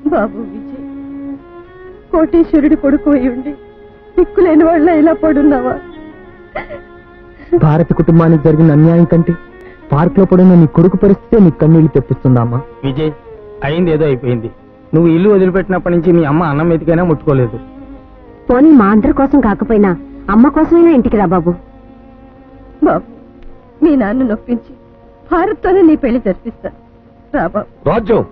బాబు విజయ్ కోటీశ్వరుడి కొడుకు అయి ఉండి దిక్కులేని వాళ్ళ ఇలా పడున్నావా భారత కుటుంబానికి జరిగిన అన్యాయం కంటే పార్క్ లో పడిన నీ కొడుకు పరిస్థితే నీ కన్నీళ్లు తెప్పిస్తుందమ్మా విజయ్ అయింది ఏదో అయిపోయింది నువ్వు ఇల్లు వదిలిపెట్టినప్పటి నుంచి మీ అమ్మ అన్నం ఎతికైనా ముట్టుకోలేదు పోనీ మా అందరి కోసం కాకపోయినా అమ్మ కోసమైనా ఇంటికి రా బాబు బాబు మీ నాన్న నొప్పించి భారత్తోనే నీ పెళ్లి జరిపిస్తా రా బాబు రాజ్యం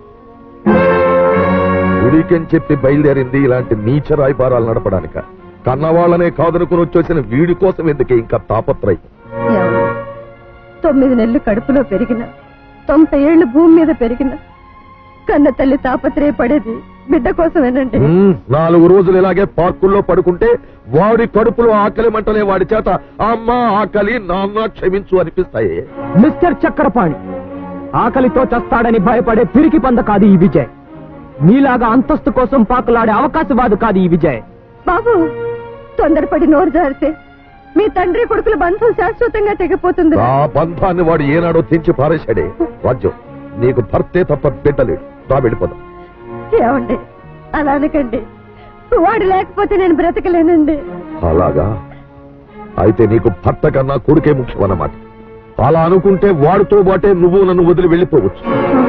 ఉడికని చెప్పి బయలుదేరింది ఇలాంటి నీచ రాయబారాలు నడపడానిక కన్నవాళ్లనే కాదనుకుని వచ్చేసిన వీడి కోసం ఎందుకే ఇంకా తాపత్రయం ఏమన్నా? తొమ్మిది నెలలు కడుపులో పెరిగిన తొంభై ఏళ్లు భూమి మీద పెరిగిన కన్న తల్లి తాపత్రయపడేది బిడ్డ కోసమేనండి ఉమ్, నాలుగు రోజులు ఇలాగే పార్కుల్లో పడుకుంటే వాడి కడుపులో ఆకలి మంటలే వాడి చేత అమ్మ ఆకలి నాన్న క్షమించు అనిపిస్తాయి మిస్టర్ చక్రపాణి ఆకలితో చస్తాడని భయపడే పిరికి పంద కాదు ఈ విజయ్ నీలాగా అంతస్తు కోసం పాకులాడే అవకాశవాదు కాదు ఈ విజయ్ బాబు తొందరపడి నోరు జారితే మీ తండ్రి కొడుకుల బంధం శాశ్వతంగా తెగిపోతుంది ఆ బంధాన్ని వాడు ఏనాడో తెంచి పారేశాడే రాజ్యం నీకు భర్తే తప్ప బిడ్డలేడు రా వెళ్ళిపోదాం ఏమండి అలా అనకండి వాడు లేకపోతే నేను బ్రతకలేనండి అలాగా అయితే నీకు భర్త కన్నా కొడుకే ముఖ్యం అన్నమాట అలా అనుకుంటే వాడితో పాటే నువ్వు నన్ను వదిలి వెళ్ళిపోవచ్చు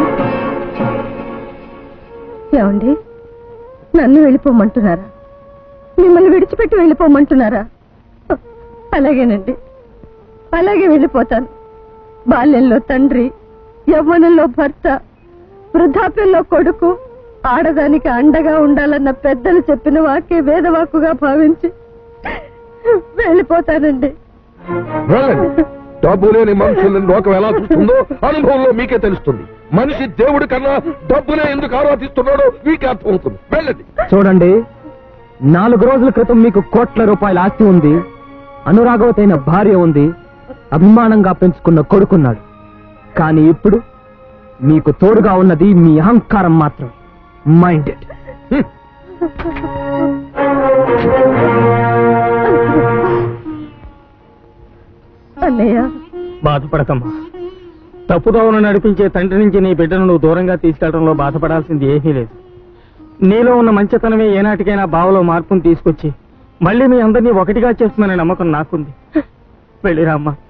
ఏమండి నన్ను వెళ్ళిపోమంటున్నారా మిమ్మల్ని విడిచిపెట్టి వెళ్ళిపోమంటున్నారా అలాగేనండి అలాగే వెళ్ళిపోతాను బాల్యంలో తండ్రి యవ్వనంలో భర్త వృద్ధాప్యంలో కొడుకు ఆడదానికి అండగా ఉండాలన్న పెద్దలు చెప్పిన వాక్య వేదవాక్కుగా భావించి వెళ్ళిపోతానండి వెళ్ళండి డబ్బు లేని మనుషులను లోకం ఎలా చూస్తుందో అనుభవంలో మీకే తెలుస్తుంది మనిషి దేవుడి కన్నా డబ్బునే ఎందుకు ఆరాధిస్తున్నాడో మీకే అర్థమవుతుంది వెళ్ళండి చూడండి నాలుగు రోజుల క్రితం మీకు కోట్ల రూపాయల ఆస్తి ఉంది అనురాగవతైన భార్య ఉంది అభిమానంగా పెంచుకున్న కొడుకున్నాడు కానీ ఇప్పుడు మీకు తోడుగా ఉన్నది మీ అహంకారం మాత్రం మైండెడ్ అన్నయ్య బాధపడకమ్మా తప్పుదోవను నడిపించే తండ్రి నుంచి నీ బిడ్డను నువ్వు దూరంగా తీసుకెళ్లడంలో బాధపడాల్సింది ఏమీ లేదు నీలో ఉన్న మంచితనమే ఏనాటికైనా బావలో మార్పును తీసుకొచ్చి మళ్ళీ మీ అందరినీ ఒకటిగా చేస్తుందనే నమ్మకం నాకుంది వెళ్ళిరా అమ్మా